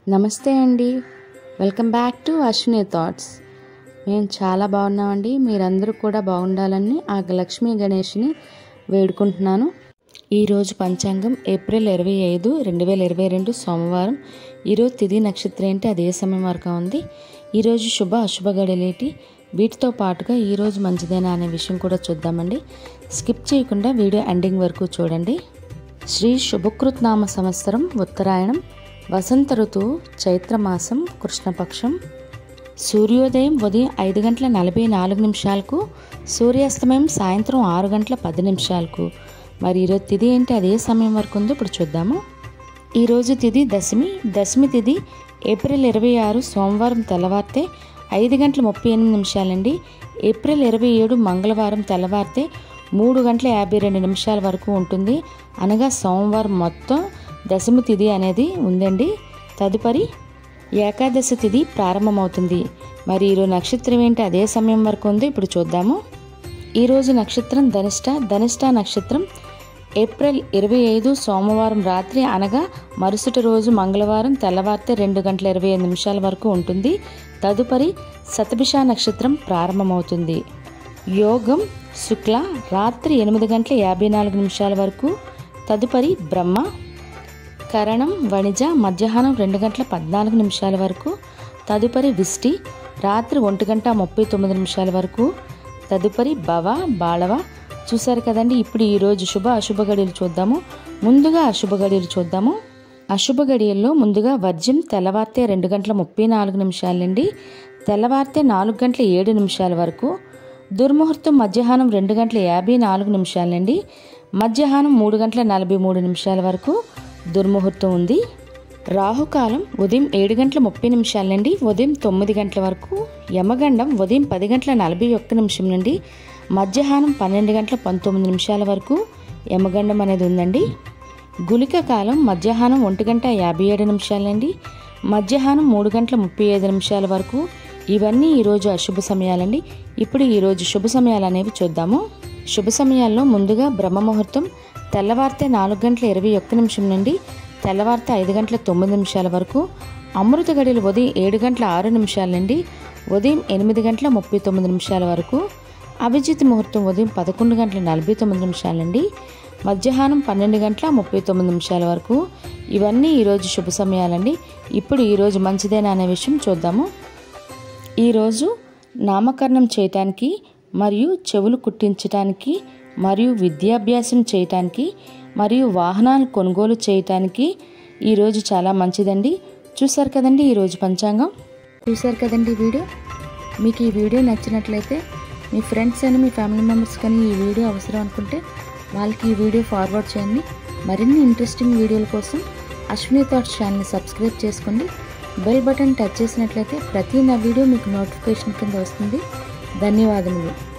నమస్తే అండి welcome back to Ashwini thoughts మేము చాలా బాగున్నామండి మీరందరూ కూడా బాగుండాలని ఆ లక్ష్మీ గణేష్ని వేడుకుంటున్నాను ఈరోజు పంచాంగం ఏప్రిల్ ఇరవై ఐదు రెండు వేల ఇరవై రెండు సోమవారం ఈరోజు తిథి నక్షత్రం ఏంటి అది ఏ సమయం వరకు ఉంది ఈరోజు శుభ అశుభ గడిలేటి వీటితో పాటుగా ఈరోజు మంచిదేనా అనే విషయం కూడా చూద్దామండి స్కిప్ చేయకుండా వీడియో ఎండింగ్ వరకు చూడండి శ్రీ శుభకృత్ నామ సంవత్సరం ఉత్తరాయణం వసంత ఋతువు చైత్రమాసం కృష్ణపక్షం సూర్యోదయం ఉదయం ఐదు గంటల నలభై నాలుగు నిమిషాలకు సూర్యాస్తమయం సాయంత్రం ఆరు గంటల పది నిమిషాలకు మరి ఈరోజు తిథి ఏంటి అదే సమయం వరకు ఉందో ఇప్పుడు చూద్దాము ఈరోజు తిథి దశమి దశమి తిథి ఏప్రిల్ ఇరవై ఆరు సోమవారం తెల్లవారితే ఐదు గంటల ముప్పై ఎనిమిది నిమిషాలండి ఏప్రిల్ ఇరవై ఏడు మంగళవారం తెల్లవారితే మూడు గంటల యాభై రెండు నిమిషాల వరకు ఉంటుంది అనగా సోమవారం మొత్తం దశమి తిథి అనేది ఉందండి తదుపరి ఏకాదశి తిథి ప్రారంభమవుతుంది మరి ఈరోజు నక్షత్రం ఏంటి అదే సమయం వరకు ఉందో ఇప్పుడు చూద్దాము ఈరోజు నక్షత్రం ధనిష్ట ధనిష్ట నక్షత్రం ఏప్రిల్ ఇరవై ఐదు సోమవారం రాత్రి అనగా మరుసటి రోజు మంగళవారం తెల్లవారితే రెండు గంటల ఇరవై ఐదు నిమిషాల వరకు ఉంటుంది తదుపరి శతభిష నక్షత్రం ప్రారంభమవుతుంది యోగం శుక్ల రాత్రి ఎనిమిది గంటల యాభై నాలుగు నిమిషాల వరకు తదుపరి బ్రహ్మ కరణం వణిజ మధ్యాహ్నం రెండు గంటల పద్నాలుగు నిమిషాల వరకు తదుపరి విష్టి రాత్రి ఒంటి గంట ముప్పై తొమ్మిది నిమిషాల వరకు తదుపరి భవ బాళవ చూశారు కదండి ఇప్పుడు ఈరోజు శుభ అశుభ గడియలు చూద్దాము ముందుగా అశుభ గడియలు చూద్దాము అశుభ గడియల్లో ముందుగా వర్జ్యం తెల్లవారితే రెండు గంటల ముప్పై నాలుగు నిమిషాలండి తెల్లవారితే నాలుగు గంటల ఏడు నిమిషాల వరకు దుర్ముహూర్తం మధ్యాహ్నం రెండు గంటల యాభై నాలుగు నిమిషాలండి మధ్యాహ్నం మూడు గంటల నలభై మూడు నిమిషాల వరకు దుర్ముహూర్తం ఉంది రాహుకాలం ఉదయం ఏడు గంటల ముప్పై నిమిషాల నుండి ఉదయం తొమ్మిది గంటల వరకు యమగండం ఉదయం పది గంటల నలభై ఒక్క నిమిషం నుండి మధ్యాహ్నం పన్నెండు గంటల పంతొమ్మిది నిమిషాల వరకు యమగండం అనేది ఉందండి గులిక కాలం మధ్యాహ్నం ఒంటి గంట యాభై ఏడు నిమిషాల నుండి మధ్యాహ్నం మూడు గంటల ముప్పై ఐదు నిమిషాల వరకు ఇవన్నీ ఈరోజు అశుభ సమయాలండి ఇప్పుడు ఈరోజు శుభ సమయాలు అనేవి చూద్దాము శుభ సమయాల్లో ముందుగా బ్రహ్మ ముహూర్తం తెల్లవారితే నాలుగు గంటల ఇరవై ఒక్క నిమిషం నుండి తెల్లవారితే ఐదు గంటల తొమ్మిది నిమిషాల వరకు అమృత గడియలు ఉదయం ఏడు గంటల ఆరు నిమిషాల నుండి ఉదయం ఎనిమిది గంటల ముప్పై తొమ్మిది నిమిషాల వరకు అభిజిత్ ముహూర్తం ఉదయం పదకొండు గంటల నలభై తొమ్మిది నిమిషాల నుండి మధ్యాహ్నం పన్నెండు గంటల ముప్పై తొమ్మిది నిమిషాల వరకు ఇవన్నీ ఈరోజు శుభ సమయాలండి ఇప్పుడు ఈరోజు మంచిదేనా అనే విషయం చూద్దాము ఈరోజు నామకరణం చేయటానికి మరియు చెవులు కుట్టించటానికి మరియు విద్యాభ్యాసం చేయటానికి మరియు వాహనాలు కొనుగోలు చేయటానికి ఈరోజు చాలా మంచిదండి చూసారు కదండి ఈరోజు పంచాంగం చూసారు కదండి ఈ వీడియో మీకు ఈ వీడియో నచ్చినట్లయితే మీ ఫ్రెండ్స్ అని మీ ఫ్యామిలీ మెంబర్స్ కానీ ఈ వీడియో అవసరం అనుకుంటే వాళ్ళకి ఈ వీడియో ఫార్వర్డ్ చేయండి మరిన్ని ఇంట్రెస్టింగ్ వీడియోల కోసం అశ్విని థాట్స్ ఛానల్ని సబ్స్క్రైబ్ చేసుకోండి బెల్ బటన్ టచ్ చేసినట్లయితే ప్రతి నా వీడియో మీకు నోటిఫికేషన్ కింద వస్తుంది ధన్యవాదములు